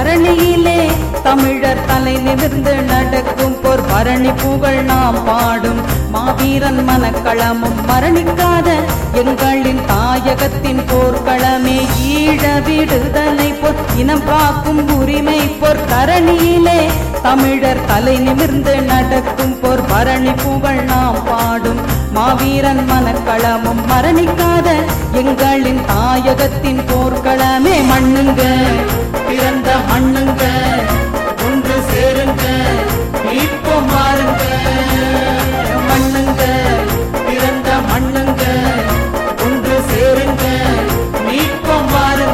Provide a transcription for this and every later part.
தரணியிலே தமிழர் தலை நிமிர்ந்து நடக்கும் போர் பரணி புகழ் நாம் பாடும் மாவீரன் மனக்களமும் மரணிக்காத எங்களின் தாயகத்தின் போர்க்களமே ஈழ விடுதலை போர் இனம் காக்கும் உரிமை போர் தரணியிலே தமிழர் தலை நிமிர்ந்து நடக்கும் போர் பரணி புகழ் நாம் பாடும் மாவீரன் மனக்களமும் மரணிக்காத எங்களின் தாயகத்தின் போர்க்களமே மண்ணுங்க பிறந்த மண்ணுங்க ஒன்று சேருங்க மீட்போம் மாறுங்க மண்ணுங்க பிறந்த மண்ணுங்க ஒன்று சேருங்க மீட்போம் மாறுங்க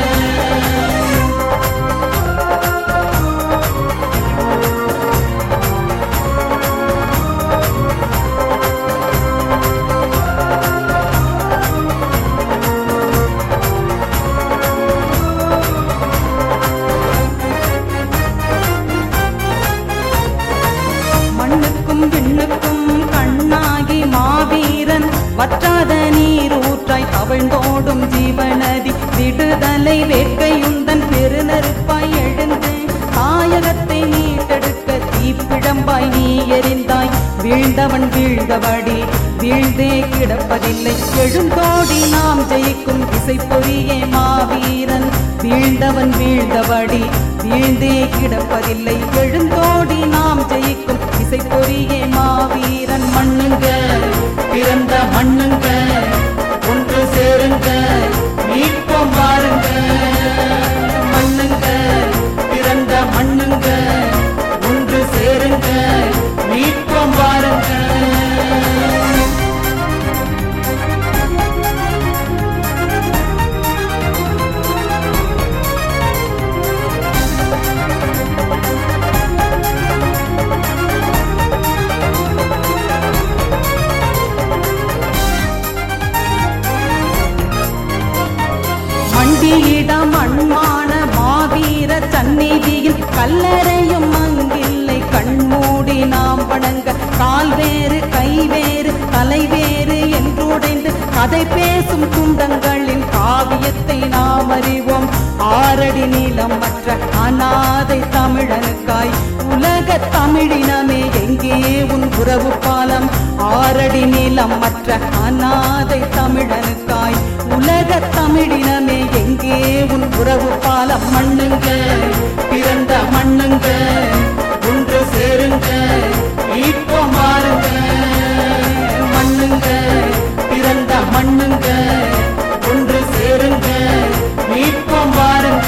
மண்ணுக்கும் விண்ணுக்கும் கண்ணாகி மாவீரன் வற்றாத நீரூற்றாய் தவழ்ந்தோடும் ஜீவநதி விடுதலை வேட்கையுந்தன் பெருநெருப்பாய் எழுந்து தாயகத்தை மீட்டெடுக்க தீப்பிழம்பாய் நீ எறிந்தாய் வீழ்ந்தவன் வீழ்ந்தபடி வீழ்ந்தே கிடப்பதில்லை எழுந்தோடி நாம் ஜெயிக்கும் திசை பொறியே மாவீரன் வீழ்ந்தவன் வீழ்ந்தபடி வீழ்ந்தே கிடப்பதில்லை எழுந்தோடி நாம் ஜெயிக்கும் திசை பொறியே மாவீரன் மண்ணுங்க பிறந்த மண்ணுங்க ஒன்று சேருங்க மீட்போம் பாருங்க மண்ணுங்க பிறந்த மண்ணுங்க ஒன்று சேருங்க மீட்போம் பாருங்க மண்டியிட மண்மான மாவீர சந்நிதியில் கல்லறையும் அங்கில்லை கண்மூடி நாம் வணங்க கால் வேறு கை வேறு தலை வேறு என்றுடைந்து கதை பேசும் துண்டங்களின் காவியத்தை நாம் அறிவோம் ஆறடி நீளம் மற்ற அநாதை தமிழனுக்காய் உலக தமிழினமே எங்கே உன் உறவு பாலம் ஆறடி நீளம் மற்ற அநாதை தமிழனுக்காய் உலக தமிழினமே எங்கே உன் உறவு பாலம் மண்ணுங்க பிறந்த மண்ணுங்க ஒன்று சேருங்க இப்போ மாறுங்க மண்ணுங்க பிறந்த மண்ணுங்க ஒன்று சேருங்க மீட்போம் வாருங்க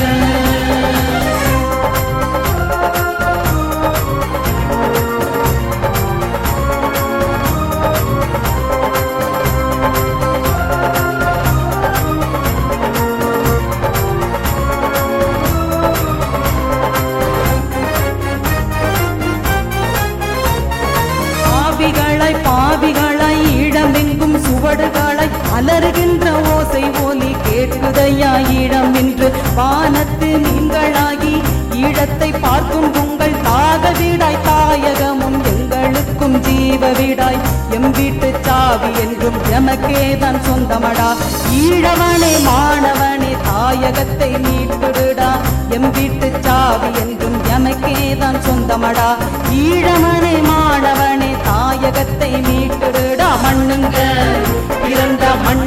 பாவிகளாய் பாவிகளாய் ஈழமெங்கும் சுவடுகளாய் அலறுகின்ற ஓசை ஒலி கேட்குதையா ஈழம் என்று வானத்து நீங்களாகி ஈழத்தை பார்க்கும் உங்கள் தாக வீடாய் தாயகமும் எங்களுக்கும் ஜீவ வீடாய் எம் வீட்டு சாவி என்றும் எமக்கேதான் சொந்தமடா ஈழவனே மாணவனே தாயகத்தை மீட்டுடுடா எம் வீட்டு சாவி என்றும் எமக்கேதான் சொந்தமடா ஈழவனே மாணவனே தாயகத்தை மீட்டுடுடா மண்ணுங்க பிறந்த மண்